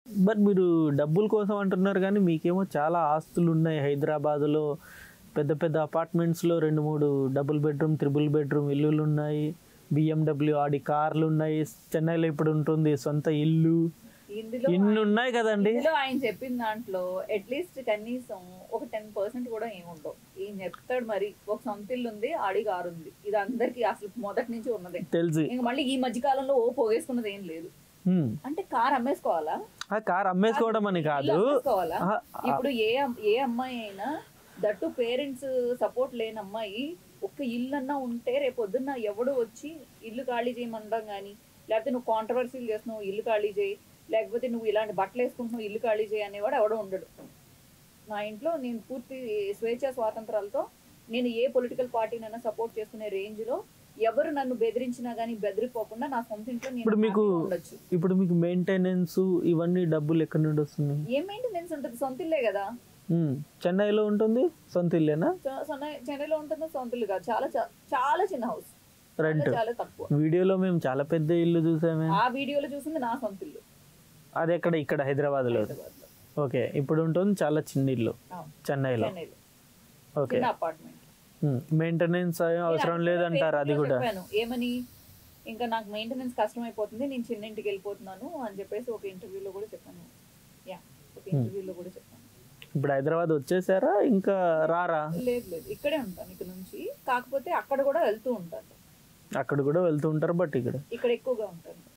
But మీరు డబ్బుల కోసం అంటున్నారు కానీ మీకేమో చాలా ఆస్తులు ఉన్నాయి హైదరాబాద్లో పెద్ద పెద్ద అపార్ట్మెంట్స్లో రెండు మూడు డబుల్ బెడ్రూమ్ త్రిబుల్ బెడ్రూమ్ ఇల్లులు ఉన్నాయి బిఎండబ్ల్యూ ఆడి కార్లు ఉన్నాయి చెన్నైలో ఇప్పుడు ఉంటుంది సొంత ఇల్లు ఇందులో ఇన్ని ఉన్నాయి కదండి ఇందులో ఆయన చెప్పిన దాంట్లో అట్లీస్ట్ కనీసం ఒక టెన్ పర్సెంట్ కూడా ఏముండవు ఈయన చెప్తాడు మరి ఒక సొంత ఇల్లు ఉంది ఆడి కారు ఉంది ఇది అందరికి అసలు మొదటి నుంచి ఉన్నదే తెలిసి ఇంక మళ్ళీ ఈ మధ్య కాలంలో ఓ పోగేసుకున్నది ఏం లేదు హ్మ్. అంటే కార్ అమ్మేసుకోవాలా ఆ కార్ అమ్మేసుకోవడం అని ఇల్లు కాదు అమ్మేసుకోవాలా ఆహా, ఇప్పుడు ఏ అమ్- ఏ అమ్మాయి అయినా దట్టు పేరెంట్స్ సపోర్ట్ లేని అమ్మాయి ఒక్క ఇల్లు అన్నా ఉంటే రేపు పొద్దున్న ఎవడు వచ్చి ఇల్లు ఖాళీ చేయమనడం కానీ లేకపోతే నువ్వు కాంట్రవర్సీలు చేస్తున్నావు ఇల్లు ఖాళీ చేయి లేకపోతే నువ్వు ఇలాంటి బట్టలు వేసుకుంటున్నావు ఇల్లు ఖాళీ చేయి అనేవాడు ఎవడో ఉండడు నా ఇంట్లో నేను పూర్తి స్వేచ్ఛ స్వాతంత్రాలతో నేను ఏ పొలిటికల్ పార్టీనైనా సపోర్ట్ చేసుకునే రేంజ్ లో ఎవరు నన్ను బెదిరించినా గానీ బెదిరిపోకుండా నా సొంత ఇంట్లో నేను ఇప్పుడు మీకు happy గా ఉండొచ్చు ఇప్పుడు మీకు మెయింటెనెన్స్ ఇవన్నీ డబ్బులు ఎక్కడి నుండి వస్తున్నాయి ఏం మెయింటెనెన్స్ ఉంటుంది సొంత ఇల్లే కదా హ్మ్. చెన్నైలో ఉంటుంది సొంత ఇల్లేనా చ- చెన్నై చెన్నైలో ఉంటుందో సొంత ఇల్లు కాదు చాలా చా- చాలా చిన్న హౌస్ రెంట్ చాలా తక్కువ వీడియోలో మేము చాలా పెద్ద ఇల్లు చూసామే ఆ వీడియోలో చూసింది నా సొంత ఇల్లు అది ఎక్కడ ఇక్కడ హైదరాబాద్లో హైదరాబాద్లో ఓకే ఇప్పుడు ఉంటుంది చాలా చిన్న ఇల్లు అవును, చెన్నైలో చెన్నైలో ఓకే చిన్న అపార్ట్మెంట్ మెయింటెనెన్స్ అవసరం లేదంటారు అది కూడా చెప్పాను ఏమని ఇంకా నాకు మెయింటెనెన్స్ కష్టం అయిపోతుంది నేను చిన్న ఇంటికి వెళ్ళిపోతున్నాను అని చెప్పేసి ఒక ఇంటర్వ్యూలో కూడా చెప్పాను యా ఒక ఇంటర్వ్యూలో కూడా చెప్పాను ఇప్పుడు హైదరాబాద్ వచ్చేసారా ఇంకా రారా లేదు లేదు ఇక్కడే ఉంటాను ఇక్కడ నుంచి కాకపోతే అక్కడ కూడా వెళ్తూ ఉంటాను అక్కడ కూడా వెళ్తూ ఉంటారు బట్ ఇక్కడ ఇక్కడ ఎక్కువగా ఉంటాను